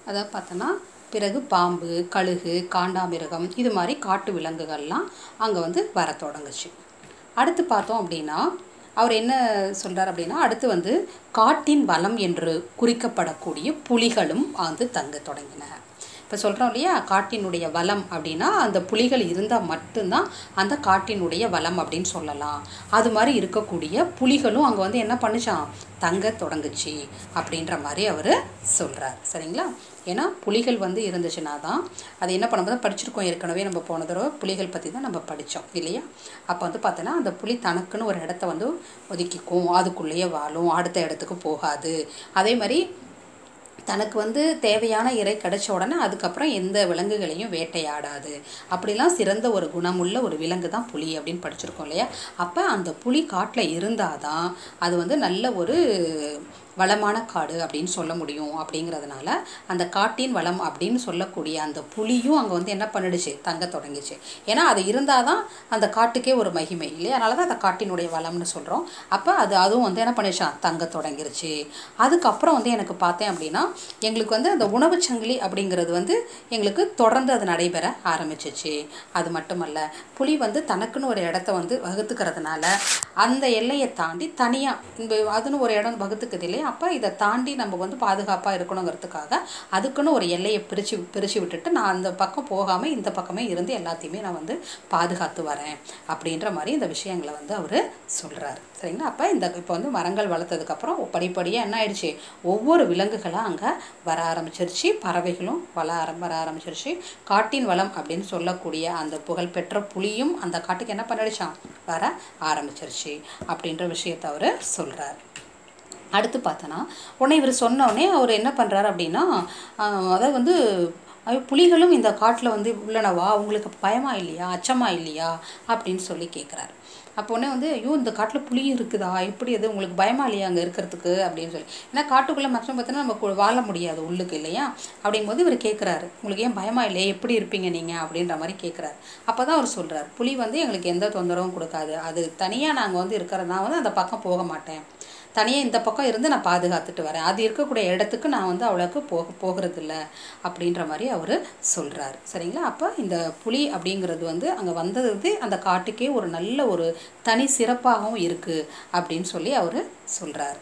அதாவது பார்த்தோன்னா பிறகு பாம்பு கழுகு காண்டாமிருகம் இது மாதிரி காட்டு விலங்குகள்லாம் அங்கே வந்து வர தொடங்குச்சு அடுத்து பார்த்தோம் அப்படின்னா அவர் என்ன சொல்கிறார் அப்படின்னா அடுத்து வந்து காட்டின் வளம் என்று குறிக்கப்படக்கூடிய புலிகளும் வந்து தங்க தொடங்கின இப்போ சொல்கிறோம் இல்லையா காட்டினுடைய வளம் அப்படின்னா அந்த புலிகள் இருந்தால் மட்டும்தான் அந்த காட்டினுடைய வளம் அப்படின்னு சொல்லலாம் அது மாதிரி இருக்கக்கூடிய புலிகளும் அங்கே வந்து என்ன பண்ணுச்சான் தங்க தொடங்குச்சு அப்படின்ற மாதிரி அவர் சொல்கிறார் சரிங்களா ஏன்னா புலிகள் வந்து இருந்துச்சுன்னா தான் அது என்ன பண்ணும்போது படிச்சிருக்கோம் ஏற்கனவே நம்ம போன தடவை புலிகள் பற்றி தான் நம்ம படித்தோம் இல்லையா அப்போ வந்து பார்த்தோன்னா அந்த புலி தனக்குன்னு ஒரு இடத்த வந்து ஒதுக்கிக்கும் அதுக்குள்ளேயே வாழும் அடுத்த இடத்துக்கு போகாது அதே மாதிரி தனக்கு வந்து தேவையான இறை கிடைச்ச உடனே அதுக்கப்புறம் எந்த விலங்குகளையும் வேட்டையாடாது அப்படிலாம் சிறந்த ஒரு குணமுள்ள ஒரு விலங்கு தான் புலி அப்படின்னு படிச்சிருக்கோம் இல்லையா அப்போ அந்த புலி காட்டில் இருந்தால் தான் அது வந்து நல்ல ஒரு வளமான காடு அப்படின்னு சொல்ல முடியும் அப்படிங்கிறதுனால அந்த காட்டின் வளம் அப்படின்னு சொல்லக்கூடிய அந்த புலியும் அங்கே வந்து என்ன பண்ணிடுச்சு தங்க தொடங்கிச்சு ஏன்னா அது இருந்தால் தான் அந்த காட்டுக்கே ஒரு மகிமை இல்லையா அதனால தான் அந்த காட்டினுடைய வளம்னு சொல்கிறோம் அப்போ அது அதுவும் வந்து என்ன பண்ணிச்சான் தங்க தொடங்கிருச்சு அதுக்கப்புறம் வந்து எனக்கு பார்த்தேன் அப்படின்னா எங்களுக்கு வந்து அந்த உணவுச் சங்கிலி அப்படிங்கிறது வந்து எங்களுக்கு தொடர்ந்து அது நடைபெற ஆரம்பிச்சிச்சு அது மட்டுமல்ல புலி வந்து தனக்குன்னு ஒரு இடத்த வந்து வகுத்துக்கிறதுனால அந்த எல்லையை தாண்டி தனியாக இந்த அதுன்னு ஒரு இடம் வகுத்துக்குது இல்லையா அப்போ இதை தாண்டி நம்ம வந்து பாதுகாப்பாக இருக்கணுங்கிறதுக்காக அதுக்குன்னு ஒரு எல்லையை பிரித்து பிரித்து விட்டுட்டு நான் அந்த பக்கம் போகாமல் இந்த பக்கமே இருந்து எல்லாத்தையுமே நான் வந்து பாதுகாத்து வரேன் அப்படின்ற மாதிரி இந்த விஷயங்களை வந்து அவர் சொல்கிறாரு சரிங்களா அப்போ இந்த இப்போ வந்து மரங்கள் வளர்த்ததுக்கப்புறம் படிப்படியாக என்ன ஆயிடுச்சு ஒவ்வொரு விலங்குகளாக அங்கே வர ஆரம்பிச்சிருச்சு பறவைகளும் வள ஆரம் வர ஆரம்பிச்சிருச்சு காட்டின் வளம் அப்படின்னு சொல்லக்கூடிய அந்த புகழ்பெற்ற புலியும் அந்த காட்டுக்கு என்ன பண்ணிடுச்சான் வர ஆரம்பிச்சிருச்சு அப்படின்ற விஷயத்தை அவர் சொல்கிறார் அடுத்து பார்த்தோன்னா உடனே இவர் சொன்னோடனே அவர் என்ன பண்ணுறாரு அப்படின்னா ஆஹ் அதாவது வந்து ஐயோ, புலிகளும் இந்த காட்டில் வந்து உள்ளனவா உங்களுக்கு பயமா இல்லையா அச்சமா இல்லையா அப்படின்னு சொல்லி கேட்குறாரு அப்போ உடனே வந்து ஐயோ இந்த காட்டில் புலி இருக்குதா எப்படி அது உங்களுக்கு பயமா இல்லையா அங்கே இருக்கிறதுக்கு அப்படின்னு சொல்லி ஏன்னா காட்டுக்குள்ளே மேக்ஸிமம் பார்த்தீங்கன்னா நம்ம கு- வாழ முடியாது உள்ளுக்கு இல்லையா அப்படிங்கும்போது இவர் கேட்குறாரு உங்களுக்கு ஏன் பயமா இல்லையா எப்படி இருப்பீங்க நீங்கள் அப்படின்ற மாதிரி கேட்குறாரு அப்போ தான் அவர் சொல்கிறார் புலி வந்து எங்களுக்கு எந்த தொந்தரவும் கொடுக்காது அது தனியாக நாங்கள் வந்து இருக்கிறதுனா வந்து அந்த பக்கம் போக மாட்டேன் தனியாக இந்த பக்கம் இருந்து நான் பாதுகாத்துட்டு வரேன் அது இருக்கக்கூடிய இடத்துக்கு நான் வந்து அவ்வளோக்கு போக போகிறதில்ல அப்படின்ற மாதிரி அவர் சொல்கிறாரு சரிங்களா அப்போ இந்த புலி அப்படிங்கிறது வந்து அங்கே வந்தது வந்து அந்த காட்டுக்கே ஒரு நல்ல ஒரு தனி சிறப்பாகவும் இருக்குது அப்படின்னு சொல்லி அவர் சொல்கிறாரு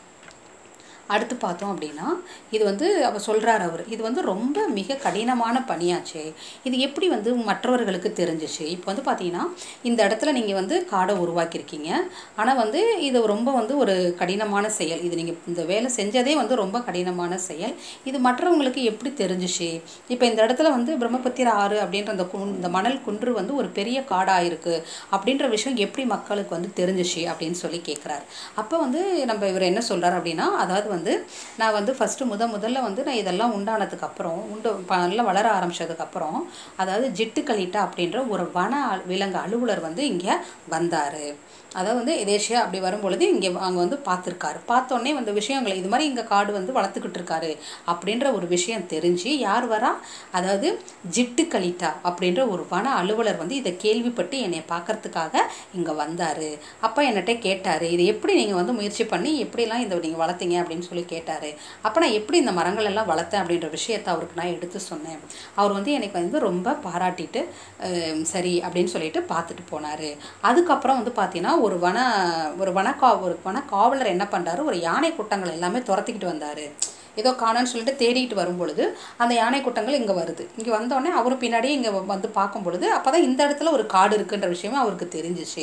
அடுத்து பார்த்தோம் அப்படின்னா இது வந்து அவர் சொல்கிறார் அவர் இது வந்து ரொம்ப மிக கடினமான பணியாச்சே இது எப்படி வந்து மற்றவர்களுக்கு தெரிஞ்சிச்சு இப்போ வந்து பார்த்தீங்கன்னா இந்த இடத்துல நீங்கள் வந்து காடை உருவாக்கியிருக்கீங்க ஆனால் வந்து இது ரொம்ப வந்து ஒரு கடினமான செயல் இது நீங்கள் இந்த வேலை செஞ்சதே வந்து ரொம்ப கடினமான செயல் இது மற்றவங்களுக்கு எப்படி தெரிஞ்சிச்சு இப்போ இந்த இடத்துல வந்து பிரம்மபுத்திர ஆறு அப்படின்ற அந்த கு இந்த மணல் குன்று வந்து ஒரு பெரிய காடாக இருக்குது அப்படின்ற விஷயம் எப்படி மக்களுக்கு வந்து தெரிஞ்சிச்சு அப்படின்னு சொல்லி கேட்குறாரு அப்போ வந்து நம்ம இவர் என்ன சொல்றாரு அப்படின்னா அதாவது வந்து நான் வந்து ஃபஸ்ட்டு முத முதல்ல வந்து நான் இதெல்லாம் உண்டானதுக்கு அப்புறம் உண்டு ப- நல்லா வளர ஆரம்பிச்சதுக்கு அப்புறம் அதாவது ஜிட்டு கலிட்டா அப்படின்ற ஒரு வன அ- விலங்கு அலுவலர் வந்து இங்கே வந்தார் அதாவது வந்து எதேச்சியா அப்படி வரும்பொழுது இங்கே அங்கே வந்து பார்த்துருக்காரு பார்த்தோன்னே வந்து விஷயங்களை இது மாதிரி இங்கே காடு வந்து வளர்த்துக்கிட்டு இருக்காரு அப்படின்ற ஒரு விஷயம் தெரிஞ்சு யார் வரா அதாவது ஜிட்டு கலிட்டா அப்படின்ற ஒரு வன அலுவலர் வந்து இதை கேள்விப்பட்டு என்னை பார்க்கறதுக்காக இங்கே வந்தார் அப்போ என்கிட்ட கேட்டார் இது எப்படி நீங்கள் வந்து முயற்சி பண்ணி எப்படிலாம் இதை நீங்கள் வளர்த்தீங்க அப்படின்னு சொல்லி கேட்டார் அப்போ நான் எப்படி இந்த மரங்கள் எல்லாம் வளர்த்தேன் அப்படின்ற விஷயத்தை அவருக்கு நான் எடுத்து சொன்னேன் அவர் வந்து எனக்கு வந்து ரொம்ப பாராட்டிட்டு அஹ், சரி அப்படின்னு சொல்லிட்டு பார்த்துட்டு போனார் அதுக்கப்புறம் வந்து பார்த்தீங்கன்னா ஒரு வன ஒரு வனக்கா ஒரு வன காவலர் என்ன பண்ணுறாரு ஒரு யானை கூட்டங்கள் எல்லாமே துரத்திக்கிட்டு வந்தார் ஏதோ காணோன்னு சொல்லிட்டு தேடிட்டு வரும் பொழுது அந்த யானை கூட்டங்கள் இங்கே வருது இங்கே வந்தோடனே அவரும் பின்னாடியே இங்கே வந்து பார்க்கும் பொழுது அப்போ தான் இந்த இடத்துல ஒரு காடு இருக்குன்ற விஷயமே அவருக்கு தெரிஞ்சிச்சு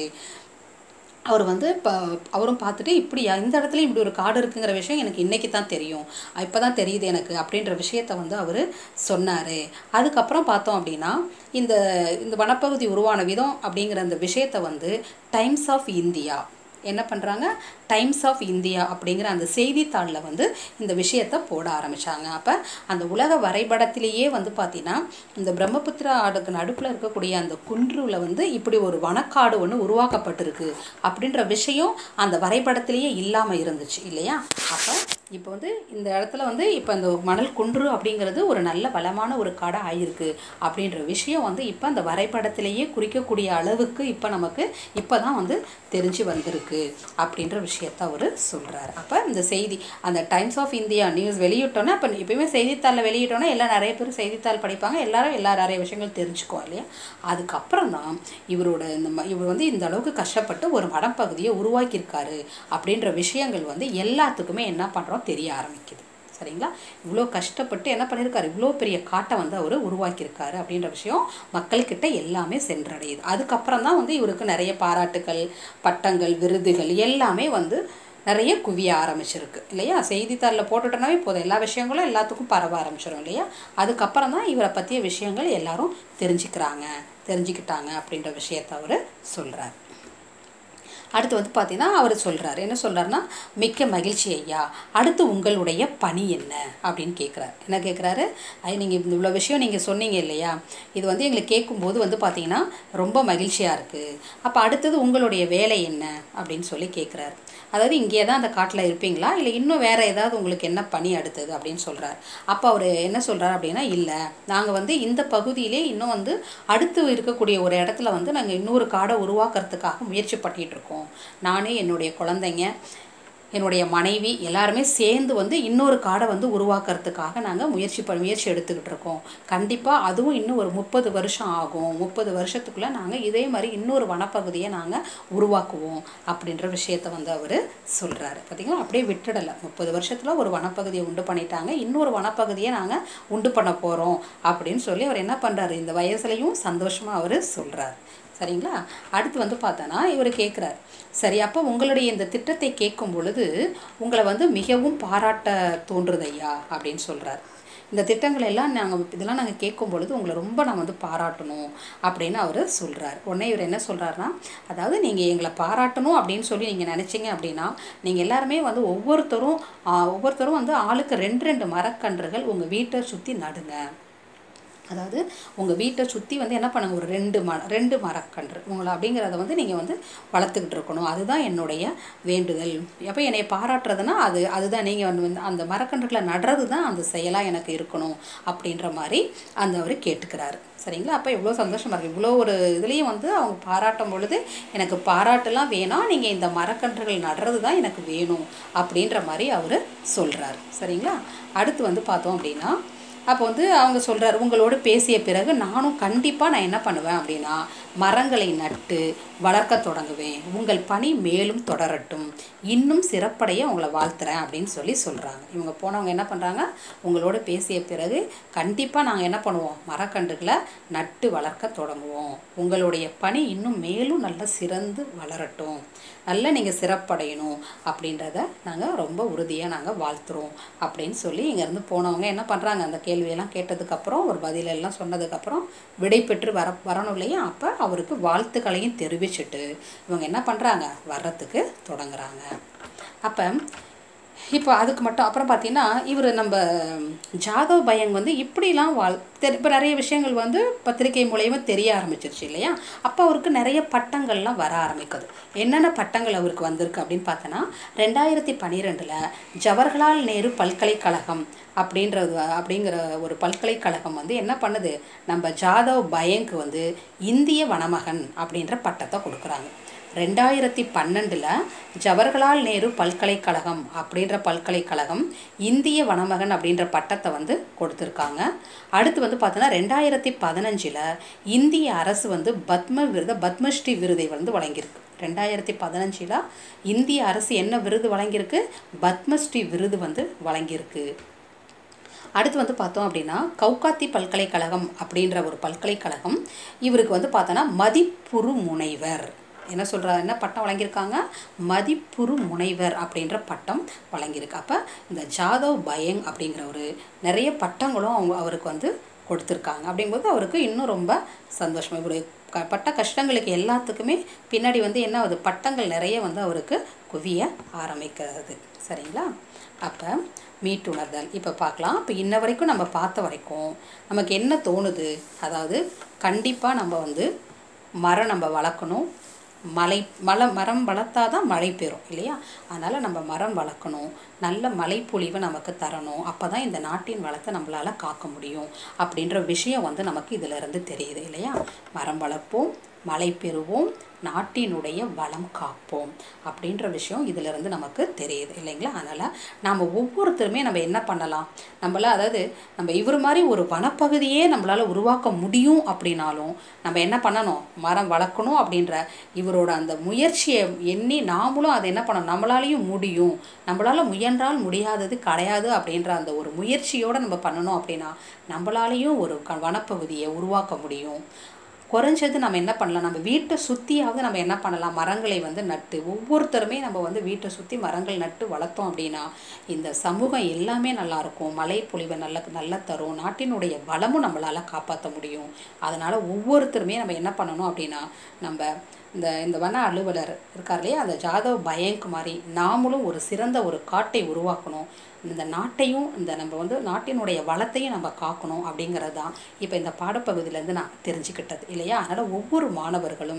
அவர் வந்து இப்போ அவரும் பார்த்துட்டு இப்படி இந்த இடத்துல இப்படி ஒரு காடு இருக்குங்கிற விஷயம் எனக்கு இன்னைக்கு தான் தெரியும் இப்போ தான் தெரியுது எனக்கு அப்படின்ற விஷயத்த வந்து அவர் சொன்னார் அதுக்கப்புறம் பார்த்தோம் அப்படின்னா இந்த இந்த வனப்பகுதி உருவான விதம் அப்படிங்கிற அந்த விஷயத்த வந்து டைம்ஸ் ஆஃப் இந்தியா என்ன பண்ணுறாங்க டைம்ஸ் ஆஃப் இந்தியா அப்படிங்கிற அந்த செய்தித்தாளில் வந்து இந்த விஷயத்தை போட ஆரம்பித்தாங்க அப்போ அந்த உலக வரைபடத்திலேயே வந்து பார்த்தீங்கன்னா இந்த பிரம்மபுத்திரா ஆடுக்கு நடுப்புல இருக்கக்கூடிய அந்த குன்றுல வந்து இப்படி ஒரு வனக்காடு ஒன்று உருவாக்கப்பட்டிருக்கு அப்படின்ற விஷயம் அந்த வரைபடத்திலேயே இல்லாமல் இருந்துச்சு இல்லையா அப்போ இப்போ வந்து இந்த இடத்துல வந்து இப்போ இந்த மணல் குன்று அப்படிங்கிறது ஒரு நல்ல வளமான ஒரு காடை ஆயிருக்கு அப்படின்ற விஷயம் வந்து இப்போ அந்த வரைபடத்திலேயே குறிக்கக்கூடிய அளவுக்கு இப்போ நமக்கு இப்போ தான் வந்து தெரிஞ்சு வந்திருக்கு அப்படின்ற விஷயத்த அவர் சொல்கிறார் அப்போ இந்த செய்தி அந்த டைம்ஸ் ஆஃப் இந்தியா நியூஸ் வெளியிட்டோன்னா இப்போ எப்பயுமே செய்தித்தாளில் வெளியிட்டோன்னா எல்லாம் நிறைய பேர் செய்தித்தாள் படிப்பாங்க எல்லாரும் எல்லா நிறைய விஷயங்கள் தெரிஞ்சுக்குவோம் இல்லையா அதுக்கப்புறம் தான் இவரோட இந்த ம- இவர் வந்து இந்த அளவுக்கு கஷ்டப்பட்டு ஒரு வனப்பகுதியை உருவாக்கியிருக்காரு அப்படின்ற விஷயங்கள் வந்து எல்லாத்துக்குமே என்ன பண்ணுறோம் தெரிய ஆரம்பிக்குது சரிங்களா இவ்வளோ கஷ்டப்பட்டு என்ன பண்ணியிருக்காரு இவ்வளோ பெரிய காட்டை வந்து அவர் உருவாக்கியிருக்காரு அப்படின்ற விஷயம் மக்கள்கிட்ட எல்லாமே சென்றடையுது அதுக்கப்புறம் தான் வந்து இவருக்கு நிறைய பாராட்டுகள் பட்டங்கள் விருதுகள் எல்லாமே வந்து நிறைய குவிய ஆரம்பிச்சிருக்கு இல்லையா செய்தித்தாளில் போட்டுட்டோன்னாவே போதும் எல்லா விஷயங்களும் எல்லாத்துக்கும் பரவ ஆரம்பிச்சிடும் இல்லையா அதுக்கப்புறம் தான் இவரை பற்றிய விஷயங்கள் எல்லாரும் தெரிஞ்சுக்கிறாங்க தெரிஞ்சுக்கிட்டாங்க அப்படின்ற விஷயத்த அவர் சொல்கிறார் அடுத்து வந்து பார்த்தீங்கன்னா அவர் சொல்கிறாரு என்ன சொல்கிறாருன்னா மிக்க மகிழ்ச்சி ஐயா அடுத்து உங்களுடைய பணி என்ன அப்படின்னு கேட்குறாரு என்ன கேட்குறாரு ஐ நீங்கள் இவ்வளோ விஷயம் நீங்கள் சொன்னீங்க இல்லையா இது வந்து எங்களுக்கு கேட்கும்போது வந்து பார்த்தீங்கன்னா ரொம்ப மகிழ்ச்சியாக இருக்குது அப்போ அடுத்தது உங்களுடைய வேலை என்ன அப்படின்னு சொல்லி கேட்குறாரு அதாவது இங்கே தான் அந்த காட்டில் இருப்பீங்களா இல்லை இன்னும் வேறு ஏதாவது உங்களுக்கு என்ன பணி அடுத்தது அப்படின்னு சொல்கிறார் அப்போ அவர் என்ன சொல்கிறார் அப்படின்னா இல்லை நாங்கள் வந்து இந்த பகுதியிலே இன்னும் வந்து அடுத்து இருக்கக்கூடிய ஒரு இடத்துல வந்து நாங்கள் இன்னொரு காடை உருவாக்குறதுக்காக முயற்சி பண்ணிகிட்டு இருக்கோம் நானே என்னுடைய குழந்தைங்க என்னுடைய மனைவி எல்லாருமே சேர்ந்து வந்து இன்னொரு காடை வந்து உருவாக்குறதுக்காக நாங்கள் முயற்சி ப முயற்சி எடுத்துக்கிட்டு இருக்கோம் கண்டிப்பாக அதுவும் இன்னும் ஒரு முப்பது வருஷம் ஆகும் முப்பது வருஷத்துக்குள்ளே நாங்கள் இதே மாதிரி இன்னொரு வனப்பகுதியை நாங்கள் உருவாக்குவோம் அப்படின்ற விஷயத்த வந்து அவர் சொல்கிறாரு பார்த்தீங்களா அப்படியே விட்டுடலை முப்பது வருஷத்தில் ஒரு வனப்பகுதியை உண்டு பண்ணிட்டாங்க இன்னொரு வனப்பகுதியை நாங்கள் உண்டு பண்ண போகிறோம் அப்படின்னு சொல்லி அவர் என்ன பண்ணுறாரு இந்த வயசுலையும் சந்தோஷமாக அவர் சொல்கிறார் சரிங்களா அடுத்து வந்து பார்த்தோன்னா இவர் கேட்குறார் சரி அப்போ உங்களுடைய இந்த திட்டத்தை கேட்கும் பொழுது உங்களை வந்து மிகவும் பாராட்ட தோன்றுதையா அப்படின்னு சொல்கிறார் இந்த திட்டங்கள் எல்லாம் நாங்கள் இதெல்லாம் நாங்கள் கேட்கும் பொழுது உங்களை ரொம்ப நான் வந்து பாராட்டணும் அப்படின்னு அவர் சொல்கிறார் உடனே இவர் என்ன சொல்கிறாருன்னா அதாவது நீங்கள் எங்களை பாராட்டணும் அப்படின்னு சொல்லி நீங்கள் நினச்சிங்க அப்படின்னா நீங்கள் எல்லாருமே வந்து ஒவ்வொருத்தரும் ஆ, ஒவ்வொருத்தரும் வந்து ஆளுக்கு ரெண்டு ரெண்டு மரக்கன்றுகள் உங்கள் வீட்டை சுற்றி நடுங்க அதாவது உங்கள் வீட்டை சுற்றி வந்து என்ன பண்ணுங்க ஒரு ரெண்டு ம ரெண்டு மரக்கன்று உங்களை அப்படிங்கிறத வந்து நீங்கள் வந்து வளர்த்துக்கிட்டு இருக்கணும் அதுதான் என்னுடைய வேண்டுதல் அப்போ என்னை பாராட்டுறதுன்னா அது அதுதான் நீங்கள் வந்து அந்த மரக்கன்றுகளை நடுறது தான் அந்த செயலாக எனக்கு இருக்கணும் அப்படின்ற மாதிரி அந்த அவர் கேட்டுக்கிறாரு சரிங்களா அப்போ எவ்வளோ சந்தோஷமாக இருக்குது இவ்வளோ ஒரு இதுலேயும் வந்து அவங்க பாராட்டும் பொழுது எனக்கு பாராட்டுலாம் வேணாம் நீங்கள் இந்த மரக்கன்றுகள் நடுறது தான் எனக்கு வேணும் அப்படின்ற மாதிரி அவர் சொல்கிறார் சரிங்களா அடுத்து வந்து பார்த்தோம் அப்படின்னா அப்போ வந்து அவங்க சொல்கிறார் உங்களோடு பேசிய பிறகு நானும் கண்டிப்பாக நான் என்ன பண்ணுவேன் அப்படின்னா மரங்களை நட்டு வளர்க்க தொடங்குவேன் உங்கள் பணி மேலும் தொடரட்டும் இன்னும் சிறப்படைய உங்களை வாழ்த்துறேன் அப்படின்னு சொல்லி சொல்கிறாங்க இவங்க போனவங்க என்ன பண்ணுறாங்க உங்களோட பேசிய பிறகு கண்டிப்பாக நாங்கள் என்ன பண்ணுவோம் மரக்கன்றுகளை நட்டு வளர்க்க தொடங்குவோம் உங்களுடைய பணி இன்னும் மேலும் நல்லா சிறந்து வளரட்டும் நல்லா நீங்கள் சிறப்படையணும் அப்படின்றத நாங்கள் ரொம்ப உறுதியாக நாங்கள் வாழ்த்துறோம் அப்படின்னு சொல்லி இங்கேருந்து போனவங்க என்ன பண்ணுறாங்க அந்த கேள்வியெல்லாம் கேட்டதுக்கப்புறம் ஒரு பதிலெல்லாம் சொன்னதுக்கப்புறம் விடை பெற்று வர வரணும் இல்லையா அப்போ அவருக்கு வாழ்த்துக்களையும் தெரிவிச்சுட்டு இவங்க என்ன பண்ணுறாங்க வர்றதுக்கு தொடங்குறாங்க அப்போ இப்போ அதுக்கு மட்டும் அப்புறம் பார்த்தீங்கன்னா இவர் நம்ம ஜாதவ் பயங் வந்து இப்படிலாம் வாழ் தெரி இப்போ நிறைய விஷயங்கள் வந்து பத்திரிகை மூலயமா தெரிய ஆரம்பிச்சிருச்சு இல்லையா அப்போ அவருக்கு நிறைய பட்டங்கள்லாம் வர ஆரம்பிக்குது என்னென்ன பட்டங்கள் அவருக்கு வந்திருக்கு அப்படின்னு பார்த்தோன்னா ரெண்டாயிரத்தி பன்னிரெண்டில் ஜவஹர்லால் நேரு பல்கலைக்கழகம் அப்படின்றது அப்படிங்கிற ஒரு பல்கலைக்கழகம் வந்து என்ன பண்ணுது நம்ம ஜாதவ் பயங்க்கு வந்து இந்திய வனமகன் அப்படின்ற பட்டத்தை கொடுக்குறாங்க ரெண்டாயிரத்தி பன்னெண்டில் ஜவஹர்லால் நேரு பல்கலைக்கழகம் அப்படின்ற பல்கலைக்கழகம் இந்திய வனமகன் அப்படின்ற பட்டத்தை வந்து கொடுத்துருக்காங்க அடுத்து வந்து பார்த்தோன்னா ரெண்டாயிரத்தி பதினஞ்சில் இந்திய அரசு வந்து பத்ம விருதை பத்மஸ்ரீ விருதை வந்து வழங்கியிருக்கு ரெண்டாயிரத்தி பதினஞ்சில் இந்திய அரசு என்ன விருது வழங்கியிருக்கு பத்மஸ்ரீ விருது வந்து வழங்கியிருக்கு அடுத்து வந்து பார்த்தோம் அப்படின்னா கவுகாத்தி பல்கலைக்கழகம் அப்படின்ற ஒரு பல்கலைக்கழகம் இவருக்கு வந்து பார்த்தோன்னா மதிப்புறு முனைவர் என்ன சொல்கிறார் என்ன பட்டம் வழங்கியிருக்காங்க மதிப்புறு முனைவர் அப்படின்ற பட்டம் வழங்கியிருக்கு அப்போ இந்த ஜாதவ் பயங் அப்படிங்கிறவர் நிறைய பட்டங்களும் அவங்க அவருக்கு வந்து கொடுத்துருக்காங்க அப்படிங்கும்போது அவருக்கு இன்னும் ரொம்ப சந்தோஷம் இவருடைய க பட்ட கஷ்டங்களுக்கு எல்லாத்துக்குமே பின்னாடி வந்து என்ன ஆகுது பட்டங்கள் நிறைய வந்து அவருக்கு குவிய ஆரம்பிக்கிறது சரிங்களா அப்போ மீட்டுணர்தல் இப்போ பார்க்கலாம் இப்போ இன்ன வரைக்கும் நம்ம பார்த்த வரைக்கும் நமக்கு என்ன தோணுது அதாவது கண்டிப்பாக நம்ம வந்து மரம் நம்ம வளர்க்கணும் மலை மலை மரம் வளர்த்தா தான் மழை பெறும் இல்லையா அதனால் நம்ம மரம் வளர்க்கணும் நல்ல மழைப்பொழிவை நமக்கு தரணும் அப்போ தான் இந்த நாட்டின் வளத்தை நம்மளால் காக்க முடியும் அப்படின்ற விஷயம் வந்து நமக்கு இதிலிருந்து தெரியுது இல்லையா மரம் வளர்ப்போம் மழை பெறுவோம் நாட்டினுடைய வளம் காப்போம் அப்படின்ற விஷயம் இதிலிருந்து நமக்கு தெரியுது இல்லைங்களா அதனால் நாம் ஒவ்வொருத்தருமே நம்ம என்ன பண்ணலாம் நம்மள அதாவது நம்ம இவர் மாதிரி ஒரு வனப்பகுதியே நம்மளால் உருவாக்க முடியும் அப்படின்னாலும் நம்ம என்ன பண்ணணும் மரம் வளர்க்கணும் அப்படின்ற இவரோட அந்த முயற்சியை எண்ணி நாமளும் அதை என்ன பண்ணணும் நம்மளாலையும் முடியும் நம்மளால் முயன்றால் முடியாதது கிடையாது அப்படின்ற அந்த ஒரு முயற்சியோடு நம்ம பண்ணணும் அப்படின்னா நம்மளாலையும் ஒரு க வனப்பகுதியை உருவாக்க முடியும் குறைஞ்சது நம்ம என்ன பண்ணலாம் நம்ம வீட்டை சுற்றியாவது நம்ம என்ன பண்ணலாம் மரங்களை வந்து நட்டு ஒவ்வொருத்தருமே நம்ம வந்து வீட்டை சுற்றி மரங்கள் நட்டு வளர்த்தோம் அப்படின்னா இந்த சமூகம் எல்லாமே நல்லா இருக்கும் மழை பொழிவை நல்ல நல்லா தரும் நாட்டினுடைய வளமும் நம்மளால் காப்பாற்ற முடியும் அதனால் ஒவ்வொருத்தருமே நம்ம என்ன பண்ணணும் அப்படின்னா நம்ம இந்த இந்த வன அலுவலர் இருக்கார் இல்லையா அந்த ஜாதவ் பயங்க் மாதிரி நாமளும் ஒரு சிறந்த ஒரு காட்டை உருவாக்கணும் இந்த நாட்டையும் இந்த நம்ம வந்து நாட்டினுடைய வளத்தையும் நம்ம காக்கணும் அப்படிங்கிறது தான் இப்போ இந்த பாடப்பகுதியிலேருந்து நான் தெரிஞ்சுக்கிட்டது இல்லையா அதனால் ஒவ்வொரு மாணவர்களும்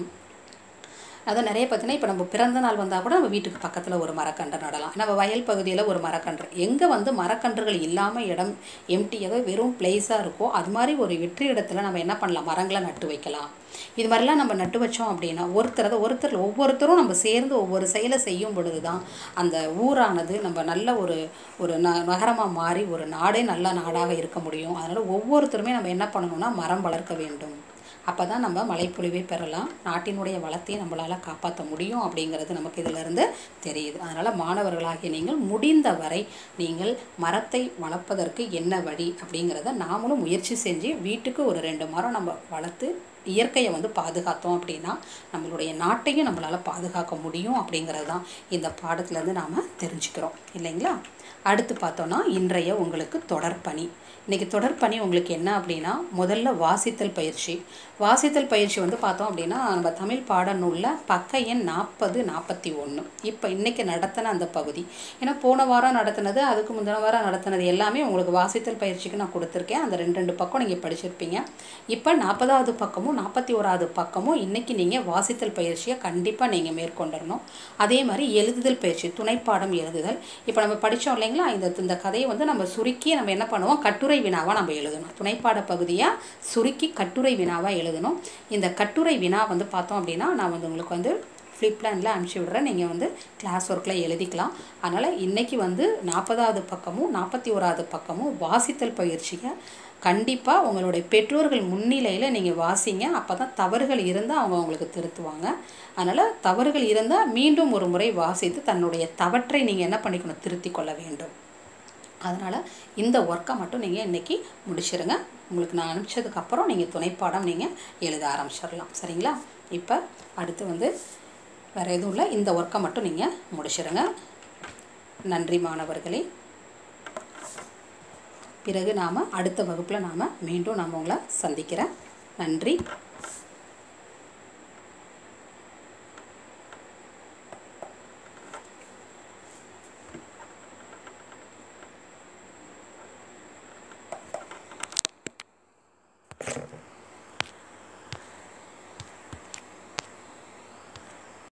அதான் நிறைய பார்த்தீங்கன்னா இப்போ நம்ம பிறந்த நாள் வந்தால் கூட நம்ம வீட்டுக்கு பக்கத்தில் ஒரு மரக்கன்று நடலாம் நம்ம வயல் பகுதியில் ஒரு மரக்கன்று எங்கே வந்து மரக்கன்றுகள் இல்லாமல் இடம் எம்டி ஏதோ வெறும் பிளேஸாக இருக்கோ அது மாதிரி ஒரு வெற்றி இடத்துல நம்ம என்ன பண்ணலாம் மரங்களை நட்டு வைக்கலாம் இது மாதிரிலாம் நம்ம நட்டு வச்சோம் அப்படின்னா ஒருத்தர் அதை ஒருத்தர் ஒவ்வொருத்தரும் நம்ம சேர்ந்து ஒவ்வொரு செயலை செய்யும் பொழுது தான் அந்த ஊரானது நம்ம நல்ல ஒரு ஒரு ந நகரமாக மாறி ஒரு நாடே நல்ல நாடாக இருக்க முடியும் அதனால் ஒவ்வொருத்தருமே நம்ம என்ன பண்ணணும்னா மரம் வளர்க்க வேண்டும் அப்போ தான் நம்ம மழைப்பொழிவை பெறலாம் நாட்டினுடைய வளத்தையும் நம்மளால் காப்பாற்ற முடியும் அப்படிங்கிறது நமக்கு இதிலிருந்து தெரியுது அதனால் மாணவர்களாகிய நீங்கள் முடிந்த வரை நீங்கள் மரத்தை வளர்ப்பதற்கு என்ன வழி அப்படிங்கிறத நாமளும் முயற்சி செஞ்சு வீட்டுக்கு ஒரு ரெண்டு மரம் நம்ம வளர்த்து இயற்கையை வந்து பாதுகாத்தோம் அப்படின்னா நம்மளுடைய நாட்டையும் நம்மளால் பாதுகாக்க முடியும் அப்படிங்கிறது தான் இந்த பாடத்துலேருந்து நாம் தெரிஞ்சுக்கிறோம் இல்லைங்களா அடுத்து பார்த்தோன்னா இன்றைய உங்களுக்கு தொடர்பணி இன்றைக்கி தொடர்பணி உங்களுக்கு என்ன அப்படின்னா முதல்ல வாசித்தல் பயிற்சி வாசித்தல் பயிற்சி வந்து பார்த்தோம் அப்படின்னா நம்ம தமிழ் பாடநூலில் பக்க எண் நாற்பது நாற்பத்தி ஒன்று இப்போ இன்றைக்கி நடத்தின அந்த பகுதி ஏன்னா போன வாரம் நடத்தினது அதுக்கு முந்தின வாரம் நடத்தினது எல்லாமே உங்களுக்கு வாசித்தல் பயிற்சிக்கு நான் கொடுத்துருக்கேன் அந்த ரெண்டு ரெண்டு பக்கம் நீங்கள் படிச்சிருப்பீங்க இப்போ நாற்பதாவது பக்கமும் நாற்பத்தி ஓராவது பக்கமும் இன்றைக்கி நீங்கள் வாசித்தல் பயிற்சியை கண்டிப்பாக நீங்கள் மேற்கொண்டுடணும் அதே மாதிரி எழுதுதல் பயிற்சி துணைப்பாடம் எழுதுதல் இப்போ நம்ம படித்தோம் இல்லைங்களா இந்த இந்த கதையை வந்து நம்ம சுருக்கி நம்ம என்ன பண்ணுவோம் கட்டுரை வினாவாக நம்ம எழுதணும் துணைப்பாட பகுதியாக சுருக்கி கட்டுரை வினாவாக எழுதணும் இந்த கட்டுரை வினா வந்து பார்த்தோம் அப்படின்னா நான் வந்து உங்களுக்கு வந்து ஃப்ளிப் பிளானில் அனுப்பிச்சி விடுறேன் நீங்கள் வந்து கிளாஸ் ஒர்க்கில் எழுதிக்கலாம் அதனால் இன்றைக்கி வந்து நாற்பதாவது பக்கமும் நாற்பத்தி ஓராவது பக்கமும் வாசித்தல் பயிற்சியை கண்டிப்பாக உங்களுடைய பெற்றோர்கள் முன்னிலையில் நீங்கள் வாசிங்க அப்போ தான் தவறுகள் இருந்தால் அவங்க உங்களுக்கு திருத்துவாங்க அதனால் தவறுகள் இருந்தால் மீண்டும் ஒரு முறை வாசித்து தன்னுடைய தவற்றை நீங்கள் என்ன பண்ணிக்கணும் திருத்தி கொள்ள வேண்டும் அதனால் இந்த ஒர்க்கை மட்டும் நீங்கள் இன்றைக்கி முடிச்சிருங்க உங்களுக்கு நான் அனுப்பிச்சதுக்கப்புறம் நீங்கள் துணைப்பாடம் நீங்கள் எழுத ஆரம்பிச்சிடலாம் சரிங்களா இப்போ அடுத்து வந்து வேறு எதுவும் இல்லை இந்த ஒர்க்கை மட்டும் நீங்கள் முடிச்சிருங்க நன்றி மாணவர்களே பிறகு நாம் அடுத்த வகுப்பில் நாம் மீண்டும் நாம் உங்களை சந்திக்கிறேன் நன்றி Thank you.